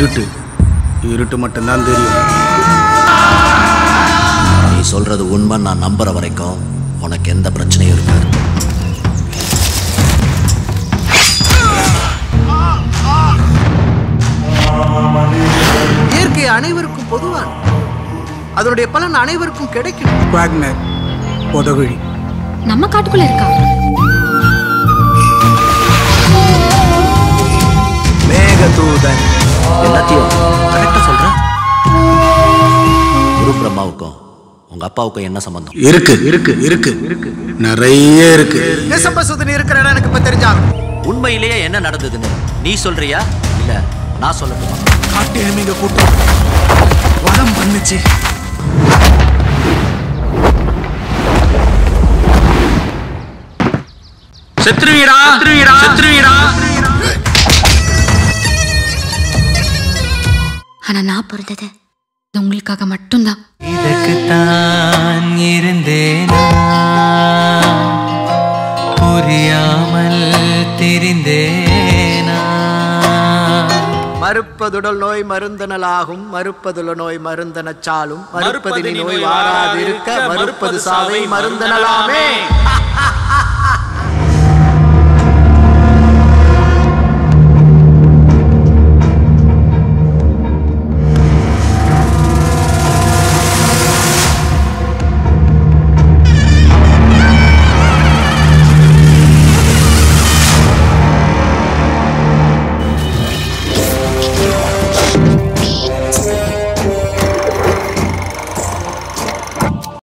இருட்டு இருட்டு மட்டும்தான் தெரியும் நீ சொல்றது உண்மை நான் நம்புற வரைக்கும் உனக்கு எந்த பிரச்சனையும் இருக்காது இயற்கை அனைவருக்கும் பொதுவான அதனுடைய பலன் அனைவருக்கும் கிடைக்கும் வாக்னர் உதகுழி நம்ம காட்டுக்குள்ள இருக்கா மேகதூதன் எல்லாத்தையும் கரெக்டா சொல்றேன் குரு பிரம்மாவுக்கும் உங்க அப்பாவுக்கும் என்ன சம்பந்தம் இருக்கு இருக்கு இருக்கு இருக்கு நிறைய இருக்கு நிசம்பசுதன் இருக்கிற இடம் எனக்கு இப்ப தெரிஞ்சாகும் உண்மையிலேயே என்ன நடந்ததுன்னு நீ சொல்றியா இல்ல நான் சொல்லட்டுமா காட்டு எருமைங்க கூட்டம் வதம் பண்ணுச்சு செத்துருவீரா செத்துருவீரா செத்துருவீரா ஆனா நான் பிறந்தது இது உங்களுக்காக மட்டும்தான் இதற்குத்தான் இருந்தேனா புரியாமல் தெரிந்தேனா மறுப்பதுடல் நோய் மருந்தனலாகும் மறுப்பதுல நோய் மருந்தனச்சாலும் மறுப்பதினி நோய் வாராது இருக்க மறுப்பது சாவை மருந்தனலாமே